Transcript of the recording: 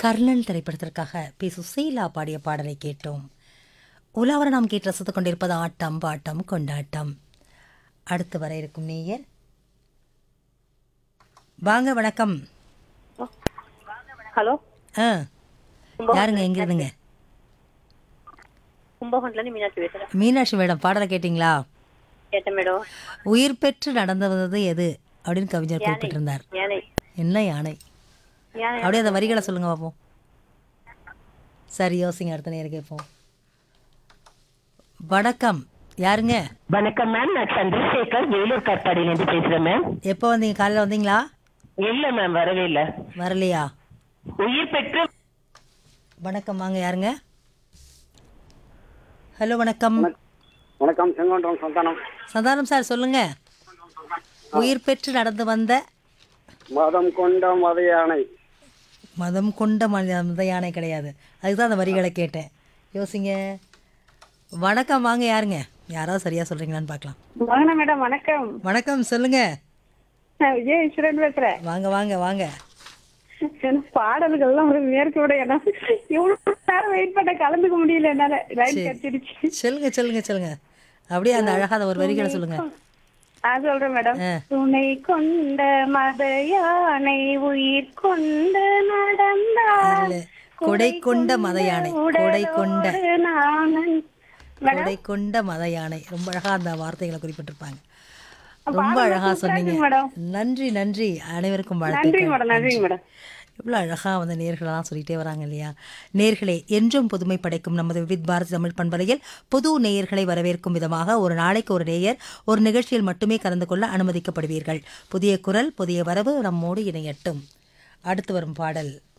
கர்ணன் திரைப்படத்திற்காக பி சுசீலா பாடிய பாடலை கேட்டோம் உலாவர நாம் கேட்டு ரசித்துக் கொண்டிருப்பது ஆட்டம் பாட்டம் கொண்டாட்டம் அடுத்து வர இருக்கும் நேயர் வாங்க வணக்கம் ஹலோ ஆ யாருங்க எங்க இருந்துங்க கும்பகோணத்துல இருந்து மீனாட்சி பேசுறேன் மீனாட்சி மேடம் பாடலை கேட்டிங்களா கேட்டேன் மேடம் உயிர் பெற்று நடந்தது எது அப்படின்னு கவிஞர் குறிப்பிட்டிருந்தார் யானை என்ன யானை யானை அப்படியே அந்த வரிகளை சொல்லுங்க பார்ப்போம் சரி யோசிங்க அடுத்த நேரம் கேட்போம் வணக்கம் யாருங்க வணக்கம் மேம் நான் சந்திரசேகர் வேலூர் காட்பாடியிலேருந்து பேசுறேன் மேம் எப்போ வந்தீங்க காலைல வந்தீங்களா இல்ல மேம் வரவே இல்ல வரலையா உயிர் பெற்று வணக்கம் வாங்க யாருங்க ஹலோ வணக்கம் வணக்கம் செங்கோன்றம் சந்தானம் சந்தானம் சார் சொல்லுங்க உயிர் பெற்று நடந்து வந்த மதம் கொண்ட மத யானை மதம் கொண்ட மனித மத யானை கிடையாது அதுக்கு தான் அந்த வரிகளை கேட்டேன் யோசிங்க வணக்கம் வாங்க யாருங்க யாராவது சரியா சொல்றீங்களான்னு பார்க்கலாம் வாங்க மேடம் வணக்கம் வணக்கம் சொல்லுங்க நான் விஜய் ஈஸ்வரன் பேசுறேன் வாங்க வாங்க வாங்க எனக்கு பாடல்கள்லாம் ஒரு மேற்கு விட என்ன இவ்வளவு நேரம் வெயிட் பண்ண கலந்துக்க முடியல என்னால லைன் கிடைச்சிருச்சு சொல்லுங்க சொல்லுங்க சொல்லுங்க அப்படியே அந்த அழகாத ஒரு வரிகளை சொல்லுங்க நான் சொல்றேன் மேடம் ஆ. துணை கொண்ட மத யானை உயிர் கொண்டு நடந்தார் இல்ல, கொடை கொண்ட மத யானை கொடை கொண்ட உடலோடு நானன் கொடை கொண்ட மத யானை ரொம்ப அழகா அந்த வார்த்தைகளை குறிப்பிட்டிருப்பாங்க ரொம்ப அழகா சொன்னீங்க மேடம். நன்றி நன்றி அனைவருக்கும் நன்றி வாழ்த்துக்கள் மேடம் நன்றி மேடம் எவ்வளோ அழகா வந்து நேர்களெல்லாம் சொல்லிட்டே வராங்க இல்லையா நேர்களே என்றும் புதுமை படைக்கும் நமது விவித் பாரதி தமிழ் பண்பலையில் புது நேயர்களை வரவேற்கும் விதமாக ஒரு நாளைக்கு ஒரு நேயர் ஒரு நிகழ்ச்சியில் மட்டுமே கலந்து கொள்ள அனுமதிக்கப்படுவீர்கள் புதிய குரல் புதிய வரவு நம்மோடு இணையட்டும் அடுத்து வரும் பாடல்